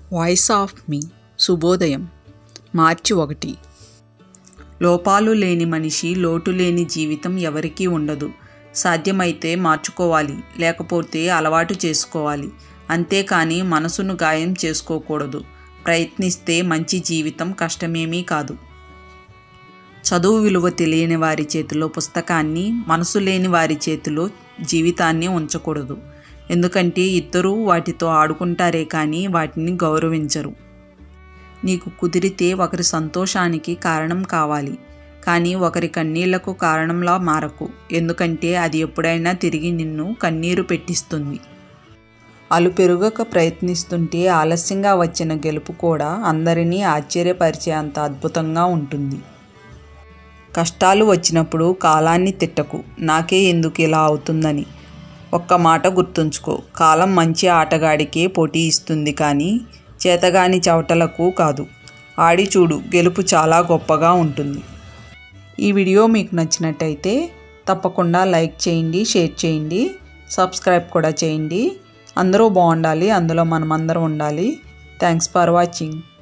voice of మీ శుభోదయం మార్చి ఒకటి లోపాలు లేని మనిషి లోటు లేని జీవితం ఎవరికీ ఉండదు సాధ్యమైతే మార్చుకోవాలి లేకపోతే అలవాటు చేసుకోవాలి అంతేకాని మనసును గాయం చేసుకోకూడదు ప్రయత్నిస్తే మంచి జీవితం కష్టమేమీ కాదు చదువు విలువ తెలియని వారి చేతిలో పుస్తకాన్ని మనసు లేని వారి చేతిలో జీవితాన్ని ఉంచకూడదు ఎందుకంటే ఇద్దరూ వాటితో ఆడుకుంటారే కానీ వాటిని గౌరవించరు నీకు కుదిరితే ఒకరి సంతోషానికి కారణం కావాలి కానీ ఒకరి కన్నీళ్లకు కారణంలా మారకు ఎందుకంటే అది ఎప్పుడైనా తిరిగి నిన్ను కన్నీరు పెట్టిస్తుంది అలు పెరుగక ప్రయత్నిస్తుంటే ఆలస్యంగా వచ్చిన గెలుపు కూడా అందరినీ ఆశ్చర్యపరిచే అంత అద్భుతంగా ఉంటుంది కష్టాలు వచ్చినప్పుడు కాలాన్ని తిట్టకు నాకే ఎందుకు ఇలా అవుతుందని ఒక్క మాట గుర్తుంచుకో కాలం మంచి ఆటగాడికే పోటీ ఇస్తుంది కానీ చేతగాని చవటలకు కాదు ఆడి చూడు గెలుపు చాలా గొప్పగా ఉంటుంది ఈ వీడియో మీకు నచ్చినట్టయితే తప్పకుండా లైక్ చేయండి షేర్ చేయండి సబ్స్క్రైబ్ కూడా చేయండి అందరూ బాగుండాలి అందులో మనమందరం ఉండాలి థ్యాంక్స్ ఫర్ వాచింగ్